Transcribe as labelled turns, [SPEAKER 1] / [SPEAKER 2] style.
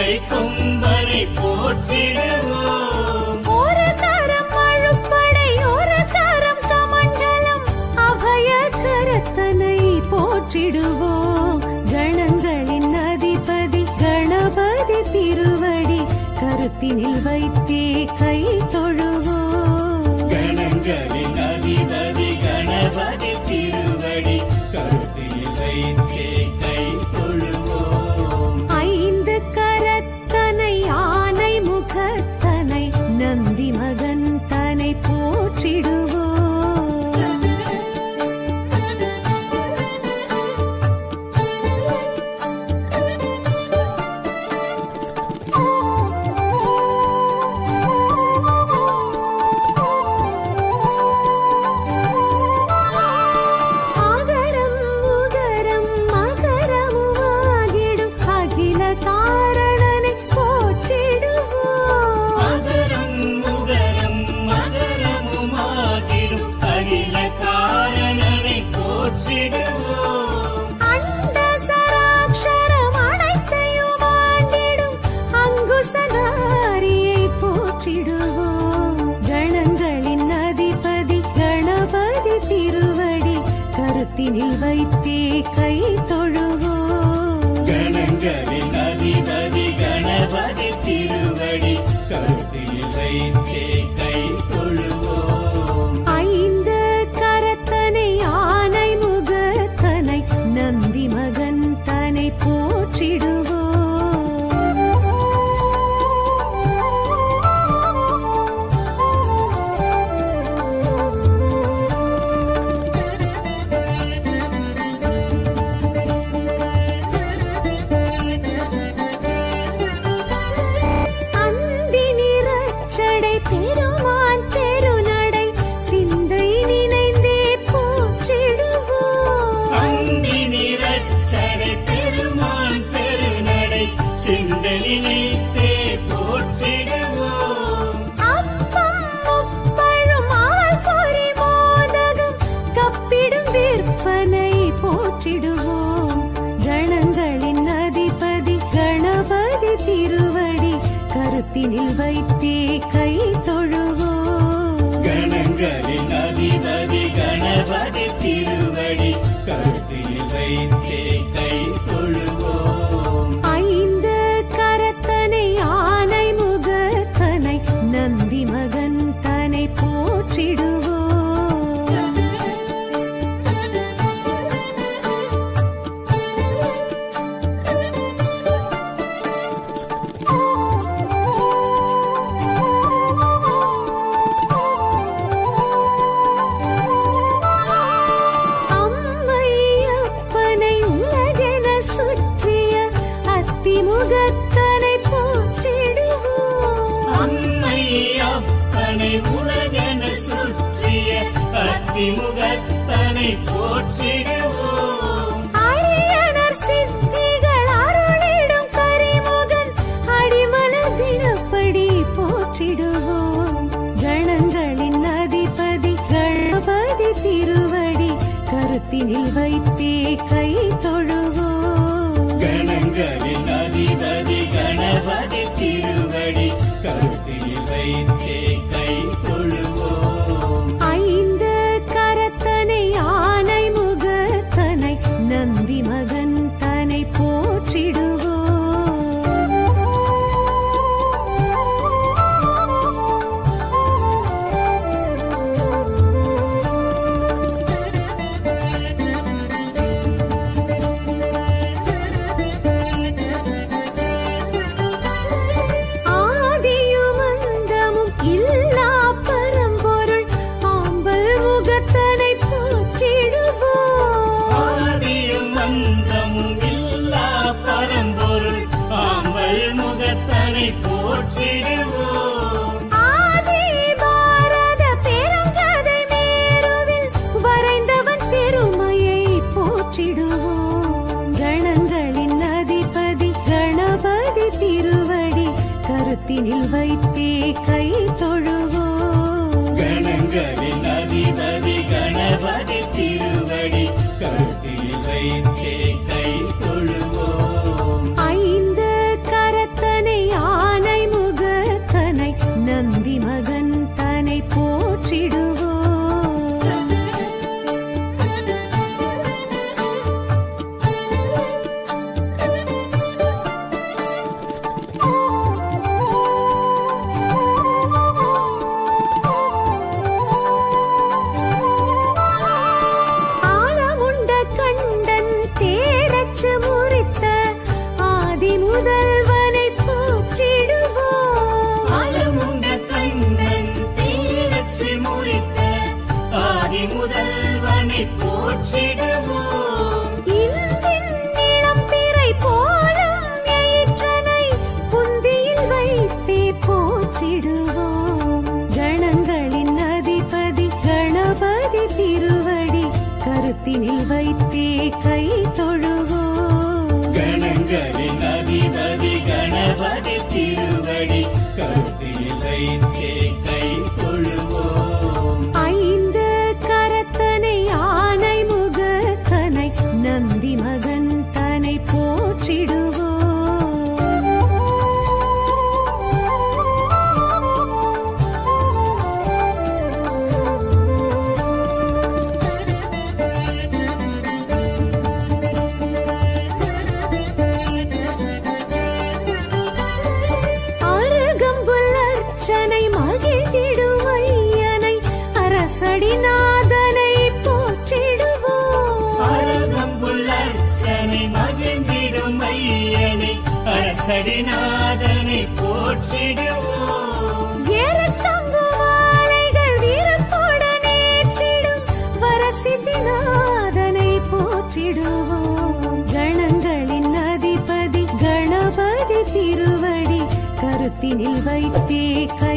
[SPEAKER 1] கொன்றை கொம்பரை போற்றிடுவோம்
[SPEAKER 2] ஒரு தரம் அழுப்படை ஒரு தரம் கமண்டலம் அபய கரத்தனை போற்றிடுவோம் கணங்களின் அதிபதி கணபதி திருவடி கருத்தினில் வைத்தே கை தொழுவோம்
[SPEAKER 1] கணங்களின் அதிபதி கணபதி திருவடி கருத்தில் வைத்தே கை தொழுவோம்
[SPEAKER 2] ஐந்து கரத்தனை ஆனை முகத்தனை நந்தி மகன் தனை போற்றிடுவோம் ஆகரம் உகரம் மகரமுமாகிடும் அகில காரணனை போற்றிடுவோம்
[SPEAKER 1] மகரம் முகரம் மகரமுமாகிடும் அகில காரணனை போற்றிடுவோம்
[SPEAKER 2] அண்ட சராட்சரம் அனைத்தையும் ஆண்டிடும் அங்குசதாரியை போற்றிடுவோம் கணங்களின் அதிபதி கணபதி திருவடி கருத்தினில் வைத்தே கை தொழுவோம்
[SPEAKER 1] கணங்களின் அதிபதி கணபதி திருவடி கருத்தில் வைத்தே கை தொழுவோம்
[SPEAKER 2] ஐந்து கரத்தனை ஆனை முகத்தனை நந்தி மகன் தனை போற்றிடுவோம் அந்தி நிறச்சடை பெருமான் பெருநடை சிந்தை நினைந்தே போற்றிடுவோம்
[SPEAKER 1] அந்தி நிறச்சடை பெருமான் பெருநடை சிந்தனினைத்தே போற்றிடுவோம்
[SPEAKER 2] அப்பம் முப்பழும் ஆள் பொறி மோதகம் கப்பிடும் விற்பனை போற்றிடுவோம் கணங்களின் அதிபதி கணபதி திருவடி கருத்தினில் வைத்தே கை தொழுவோம்
[SPEAKER 1] கணங்களின் அதிபதி கணபதி திருவடி கருத்தில் வைத்தே கை தொழுவோம்
[SPEAKER 2] ஐந்து கரத்தனை ஆனை முகத்தனை நந்தி மகன் தனை போற்றிடுவோம் அம்மை அப்பனை உலகென சுற்றிய அத்திமுகத்தனை போற்றிடுவோம்
[SPEAKER 1] அன்னை அப்பனை உலகென சுற்றிய அத்திமுகத்தனை போற்றிடுவோம்
[SPEAKER 2] அரியணர் சித்திகள் அருளிடும் கரிமுகன் அடிமனதினப்படி போற்றிடுவோம் கணங்களின் அதிபதி கணபதி திருவடி கருத்தினில் வைத்தே கை தொழுவோம்
[SPEAKER 1] கணங்களின் அதிபதி கணபதி திருவடி கருத்தில் வைத்தே கை தொழுவோம்
[SPEAKER 2] ஐந்து கரத்தனை ஆனை முகத்தனை நந்தி மகன் தனை போற்றிடுவோம் ஆதியும் அந்தமும் இல்லா பரம்பொருள் ஆம்பல் முகத்தனை போற்றிடுவோம்
[SPEAKER 1] ஆதியும் அந்தமும் இல்லா பரம்பொருள் ஆம்பல் முகத்தனை போற்றிடுவோம்
[SPEAKER 2] ஆதி பாரத பெருங்கதை மேருவில் வரைந்தவன் பெருமையை போற்றிடுவோம் கணங்களின் அதிபதி கணபதி திருவடி கருத்தினில் வைத்தே கை தொழுவோம்
[SPEAKER 1] கணங்களின் அதிபதி கணபதி திருவடி கருத்தில் வைத்தே கை தொழுவோம்
[SPEAKER 2] ஐந்து கரத்தனை கருத்தினில் வைத்தே கை தொழுவோம்
[SPEAKER 1] கணங்களின் அதிபதி கணபதி திருவடி கருத்தில் வைத்தே கை தொழுவோம்
[SPEAKER 2] ஐந்து கரத்தனை ஆனை முகத்தனை நந்தி மகன் தனை போற்றிடுவோம் அருகம்புல் அர்ச்சனை மகிழ்ந்திடுவையனை அரசடிநாதனை போற்றிடுவோம்
[SPEAKER 1] அருகம்புல்லர்ச்சனை மகிழ்ந்திடும் ஐயனை அரசடிநாதனை போற்றிடுவோம்
[SPEAKER 2] ஏறத்தங்கு மாலைகள் வீரத்துடன் ஏற்றிடும் வரசித்திநாதனை போற்றிடுவோம் கணங்களின் அதிபதி கணபதி திருவடி கருத்தினில் வைத்தே கை